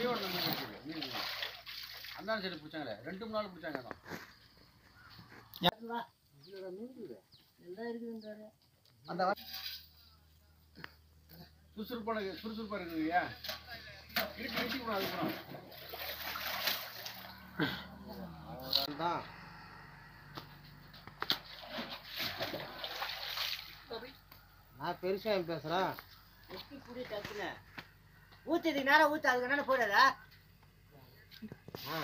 ஒரு மீன் இருக்குது மீன் இருக்குது அந்த சைடு பிடிச்சாங்களே ரெண்டு மூணு நாள் பிடிச்சாங்க தான் அந்த வ- சுறுசுறுப்பான சுறுசுறுப்பாக இருக்குதுயா இருக்கு இருக்கு அது கூட தான் நான் பெருசாக பேசுகிறேன் எப்படி புடி டக்குன்னு ஊத்துறதுக்கு நேரம் ஊத்து அதுக்கு என்ன போடாதா ஆ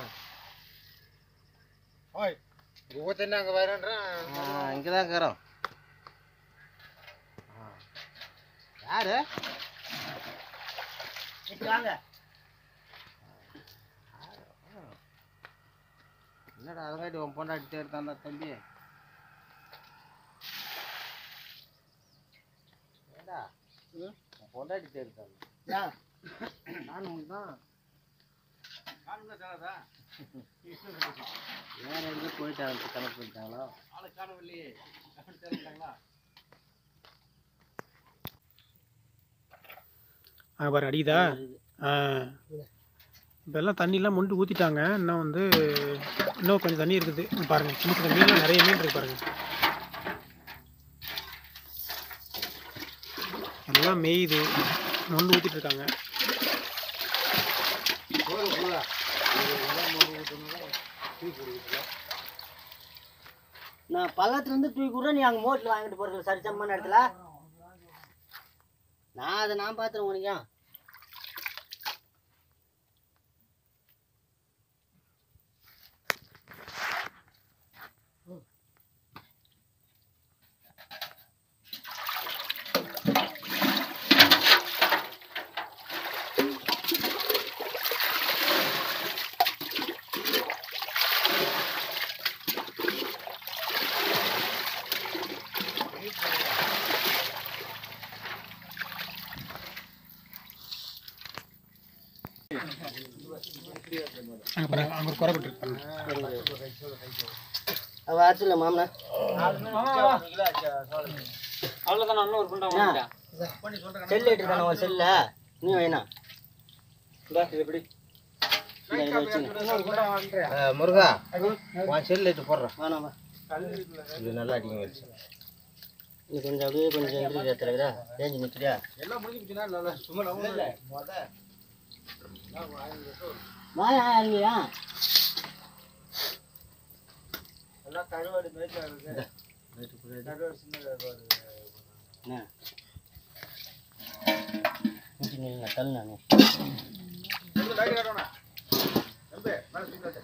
ஓய் ஊத்தண்ணே அங்கே வரேன்றேன் இங்கே தான் இருக்கிறோம் யாரு சரி வாங்க என்னடா அதங்காட்டி உன் பொண்டாட்டி தேர்த்தாந்தா தம்பி ஏடா உன் பொண்டாட்டி தேர்த்தாங்க நான் உனக்கு தான் காணுங்களா சாராதா வேற எங்கே போயிட்டாங்க கணக்கு போயிட்டாங்களோ ஆளை காணவில்லையே அப்படி தெரிஞ்சாங்களா அங்கே பாரு அடிக்குதா ஆ இப்போ எல்லாம் தண்ணிலாம் மொண்டு ஊற்றிட்டாங்க இன்னும் வந்து இன்னும் கொஞ்சம் தண்ணி இருக்குது இங்க பாருங்க சின்ன சின்ன மீன்லாம் நிறைய மீன் இருக்கு பாருங்க எல்லாம் மேயுது மொண்டு ஊற்றிட்டு இருக்காங்க நான் பள்ளத்துல இருந்து தூக்கி கூட நீ அங்க மோட்டில் வாங்கிட்டு போறல சரிசமான இடத்துல நான் அதை நான் பாத்துறேன் உனக்கு ஏன்? அங்கே பாருங்க அங்கே ஒரு குறைப்பட்டு இருக்கு அவ ஆச்சுல மாமனா அவ்வளோதான் இன்னும் ஒரு குண்டா செல்லு எடுத்துக்கான உன் செல்ல நீ வேணா எப்படி முருகா உன் செல்லு எடுத்து போடுறேன் வேணாமா இது நல்லா அடிங்க வச்சு நீ கொஞ்சம் அப்படியே கொஞ்சம் எதிர்த்து ஏத்துறா ரேஞ்சு நிற்கிறியா எல்லாம் முடிஞ்சுக்கிச்சுன்னா நல்லா சும்மா நம்ம இல்லை வாயா இல்லையா எல்லாம் தழுவாடு மேய்ச்சா இருக்கு தழுவாடு சின்னதாக என்ன நிறுத்தி நில்லுங்க, தள்ளு நானு லைட் காட்டணும் தம்பி மேலே தூக்கி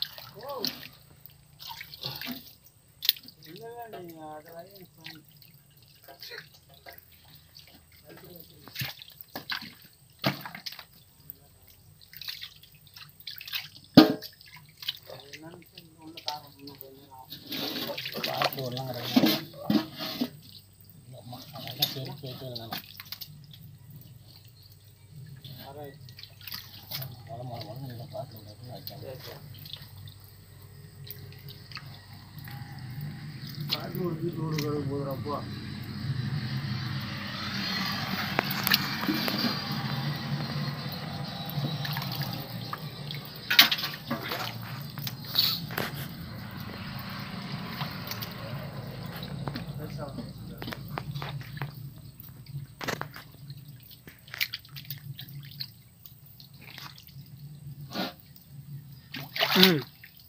ம்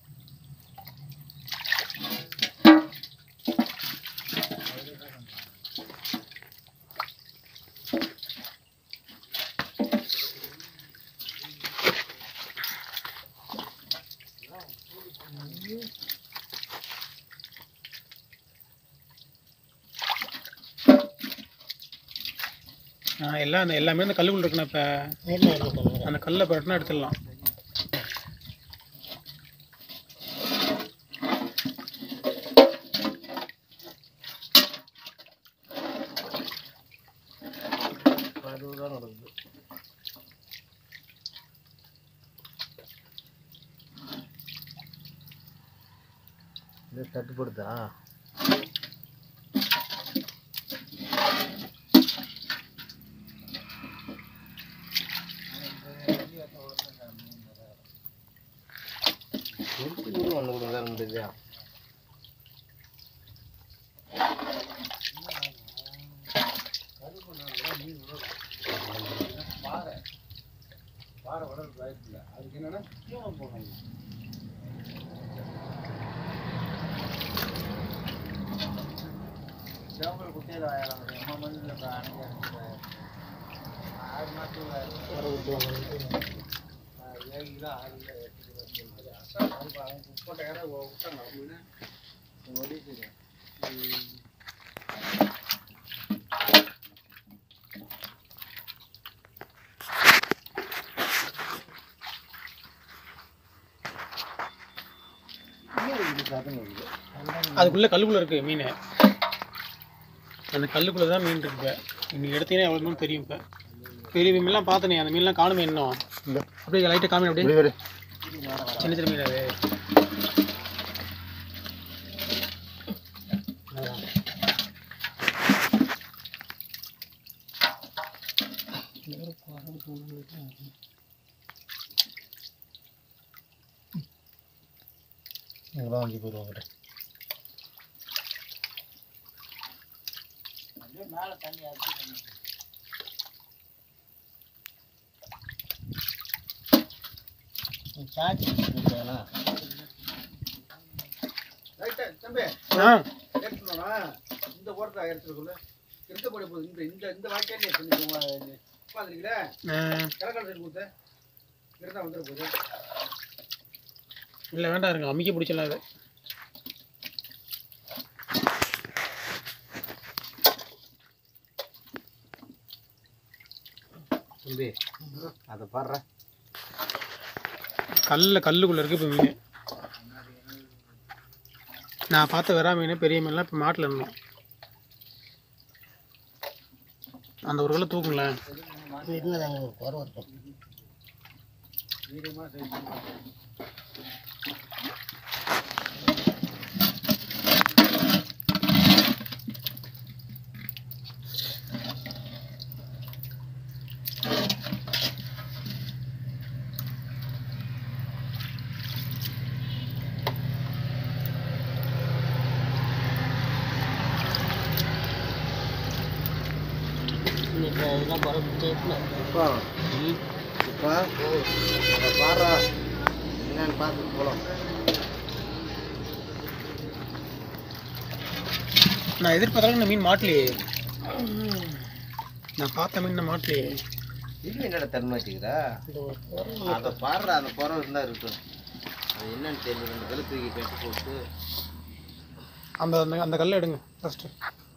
ஆ எல்லாம் அந்த எல்லாமே அந்த கல்லுக்குள்ள இருக்குண்ணா இப்போ நேரில் இருக்கட்டும் அந்த கல்லை பரட்டினா எடுத்துடலாம் அதுதான் நடக்குது இது தட்டுப்படுதா நிறுத்தி கூட ஒன்று கொடுங்க முடியுதா பாறை பாறை வளர்றது வாய்ப்பு இல்லை அதுக்கு என்னன்னா தீவனம் போடணும் சேவல் குட்டியில் வாயலாம் அம்மா மண்ணில் ஆறு மாதம் ஏழு கிலோ ஆறு கிலோ எட்டு கிலோ முப்பது இடம் விட்டாங்க அப்படின்னு ஓடிட்டு அதுக்குள்ளே கல்லுக்குள்ளே இருக்குது மீன் அந்த கல்லுக்குள்ளே தான் மீன் இருக்கு நீங்கள் எடுத்தீங்கன்னா எவ்வளோ மீன் தெரியும் இப்போ பெரிய மீன்லாம் பார்த்தனே அந்த மீன்லாம் காணுமே இன்னும் அப்படியே லைட்டாக காமி அப்படியே சின்ன சின்ன மீன் அது இங்கெல்லாம் வாங்கி போயிடுவாங்க மேலே தண்ணி அடிச்சு சார்ஜ் ரைட்டா தம்பி ஆ எடுத்துனா இந்த ஓரத்தை எடுத்துருக்குள்ள இருக்க போட போகுது இந்த இந்த இந்த வாக்கியாலே உட்காந்துருக்கீங்களே ஆ. கிழக்கால சைடு கொடுத்த இருந்தா வந்துட போகுது இல்லை வேண்டாம் இருங்க அமிக்க பிடிச்சலாம் அது தம்பி அதை பாடுற கல்லில் கல்லுக்குள்ளே இருக்குது இப்போ மீன் நான் பார்த்த வெறா மீன் பெரிய மீன்லாம் இப்போ மாட்டில் இருந்தோம் அந்த ஒரு கல்லை தூக்குங்களேன் இருந்தால் தாங்க குறை இருக்கும் மீடியமாக சைஸ் இன்னைக்கு இதெல்லாம் குறை பிடிச்சிருக்கணும் இப்போ இப்போ அதை பாடுறா என்னன்னு பார்த்துட்டு போகலாம் நான் எதிர்பார்த்தாலும் இந்த மீன் மாட்டலையே நான் பார்த்த மீன் நான் மாட்டலையே இது என்னடா தன்மாட்டிக்கிறா அதை பாடுற அந்த குறம் இருந்தால் இருக்கும் அது என்னன்னு தெரியல அந்த கழுத்து தூக்கி கட்டி போட்டு அந்த அந்த அந்த கல்லை எடுங்க ஃபஸ்ட்டு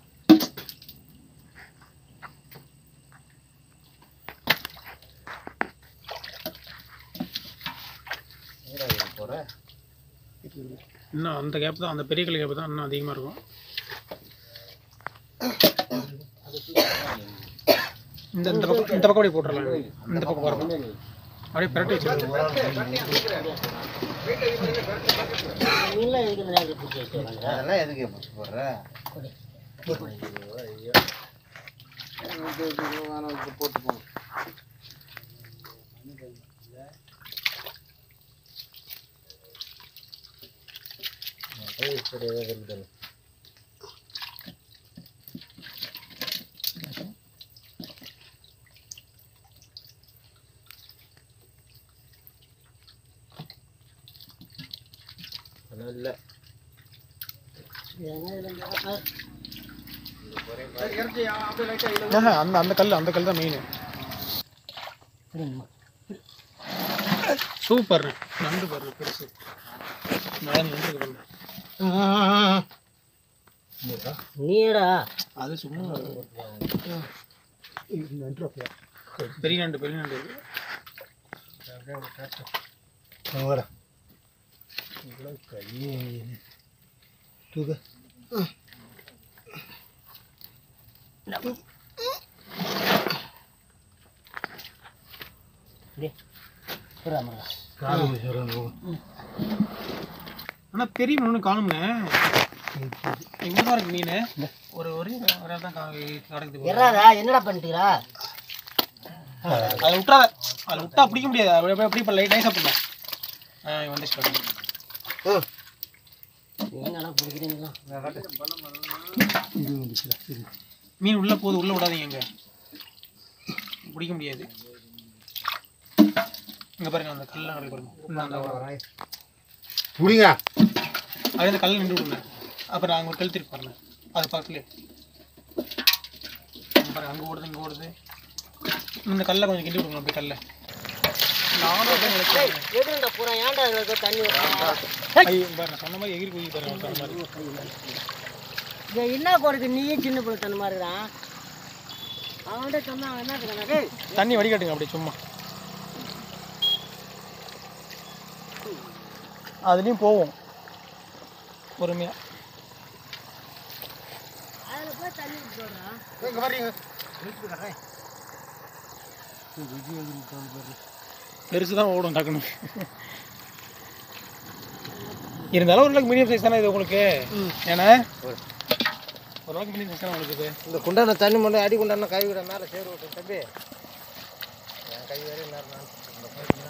போகிற இன்னும் அந்த கேப் தான் அந்த பெரிய கல் கேப் தான் இன்னும் அதிகமாக இருக்கும் இந்த இந்த பக்கம் இந்த பக்கம் அப்படியே போட்டுடலாம் இந்த பக்கம் வரணும் அப்படியே பிரட்டி வச்சிருக்கோம் மீன்லாம் எதுக்கு இந்த நேரத்தில் பிடிச்சி வச்சுருக்காங்க அதெல்லாம் எதுக்கு பிடிச்சி போடுற போட்டு போங்க சரி ஏதாவது அதெல்லாம் இல்லை இறச்சி அப்படியே லைட்டாக இல்லை ஆஹா, அந்த அந்த கல் அந்த கல் தான் மெயின் சூப்பர் நண்டு பாருங்க பெருசு மேலே நண்டு இருக்கு பாருங்க. நீடா அது சும்மா பெரிய நண்டு பெரிய நண்டு வர தூக்க ஆனா பெரிய மீன் ஒன்று காணும்ண்ணே எங்க தான் இருக்கு மீன் ஒரு ஒரே ஒரு தான் கா- கிடக்குது எறாதா என்னடா பண்ணிட்டீரா அதை விட்டாத அதை விட்டா பிடிக்க முடியாது அப்படி அப்படி இப்போ லைட் நைஸாக பண்ணலாம் ஆ வந்துச்சு பாருங்க எங்கெல்லாம் பிடிக்கிறீங்களா மீன் உள்ள போகுது உள்ள விடாதீங்க இங்க பிடிக்க முடியாது இங்க பாருங்க அந்த கல்லாம் கிடக்கு பாருங்க உள்ள அந்த புடிங்க அது அந்த கல்ல நின்று விடுங்க அப்புறம் அங்க ஒரு கல் திருப்பி பாருங்க அது பக்கத்துலயே அங்க பாருங்க அங்க ஓடுது இங்க ஓடுது இந்த கல்லை கொஞ்சம் கிண்டி விடுங்க அப்படி கல்லை நானும் அப்படியே நினைச்சேன். எதுண்டா பூரா ஏன்டா இதுல தண்ணி ஊத்துறா? ஐயோ, பாருங்க சொன்ன மாதிரி எகிரி குதி பாருங்க சொன்ன மாதிரி இது என்ன போறதுக்கு நீயே சின்ன பிள்ளை தன மாதிரி தான் அவன்கிட்ட சொன்னா அவன் என்ன இருக்கானா டேய் தண்ணி வடிகட்டுங்க அப்படியே சும்மா அதுலேயும் போவோம் பொறுமையா அதில் போய் தண்ணி விட்டுறா இங்க பாருங்க பெருசு தான் ஓடும் டக்குன்னு இருந்தாலும் ஒரு மீடியம் சைஸ் தானே இது உங்களுக்கு ஏன்னா ஒரு அளவுக்கு மீடியம் சைஸ் தானே உங்களுக்கு இது இந்த குண்டான தண்ணி மட்டும் அடி குண்டான கை விட மேலே சேரு விட்டு தம்பி என் கை வேற நேரம் நான்